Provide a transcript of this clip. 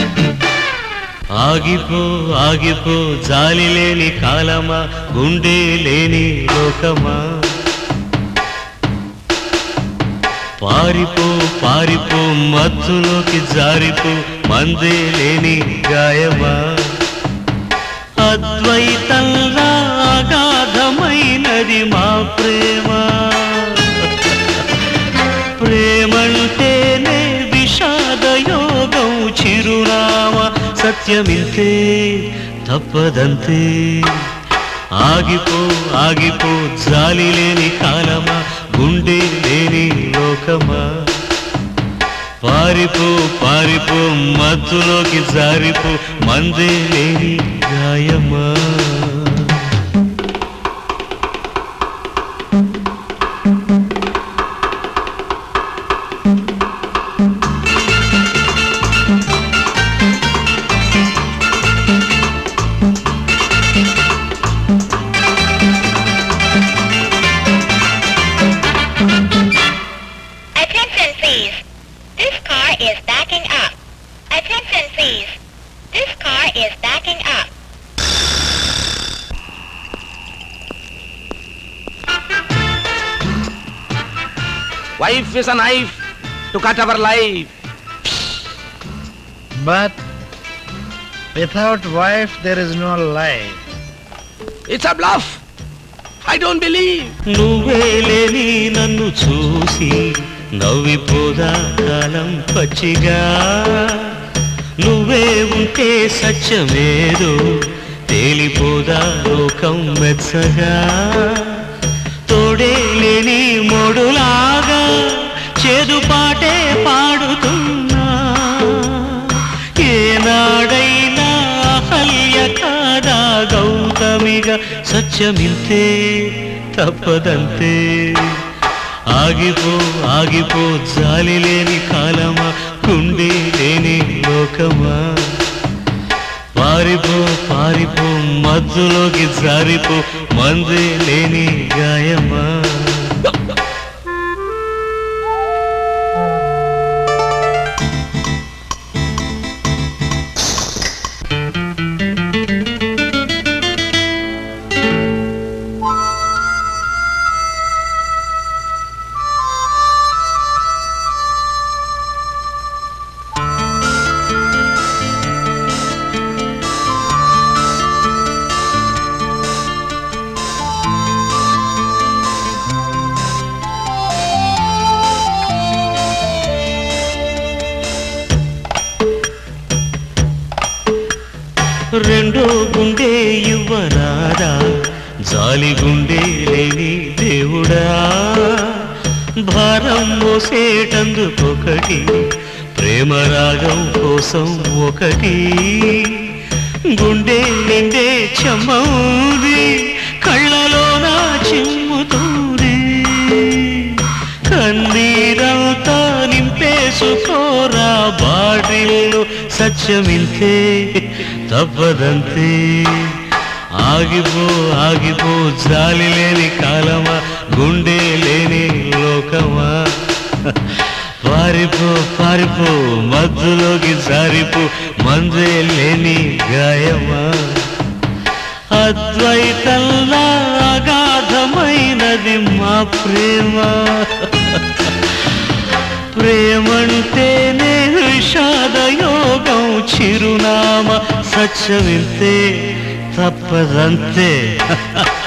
ఆగిపో ఆగిపో జాలి లేని కాలమా గుండె లేని లోకమా పారిపో పారిపో మత్తులోకి జారిపో మందే లేని గాయమా అద్వైతంలా అగాధమైనది మా ప్రేమ ప్రేమంటేనే విషాద యోగం చిరునామా సత్యమింతే తప్పదంతే ఆగిపో ఆగిపో జాలి లేని కాలమా గుండె లేని లోకమా పారిపో పారిపో మత్తులోకి జారిపో మందే లేని గాయమా Attention please. This car is backing up. Attention please. This car is backing up. Wife is a knife to cut our life. But without wife, there is no life. It's a bluff. I don't believe. నువ్వే లేని నన్ను చూసి నవ్విపోదా కాలం పచ్చిగా నువ్వే ఉంటే సత్యమేదో తేలిపోదా లోకం మెచ్చగా తోడే లేని మొడులాగా చేదు పాటే పాడుతున్నా ఏనాడైనా అహల్య కాదా గౌతమిగా సత్యమింతే తప్పదంతే ఆగిపో ఆగిపో జాలి లేని కాలమా కుండి లేని లోకమా పారిపో పారిపో మధ్యలోకి జారిపో మందే లేని గాయమా రెండో గుండె ఇవ్వరాదా జాలి గుండె లేని దేవుడా భారం మోసేటందుకొకటి ప్రేమ రాగం కోసం ఒకటి గుండె నిండే చెమ్మౌది కళ్ళలోన చిమ్ముతుంది కన్నీరంతా నింపేసుకోరా బాటిల్లో సత్యమింతే తప్పదంతే ఆగిపో ఆగిపో జాలి లేని కాలమా గుండె లేని లోకమా పారిపో పారిపో మధ్యలోకి జారిపో మందే లేని గాయమా అద్వైతంలా అగాధమైనది మా ప్రేమ ప్రేమంటేనే విషాద యోగం చిరునామా సత్యమింతే తప్పదంతే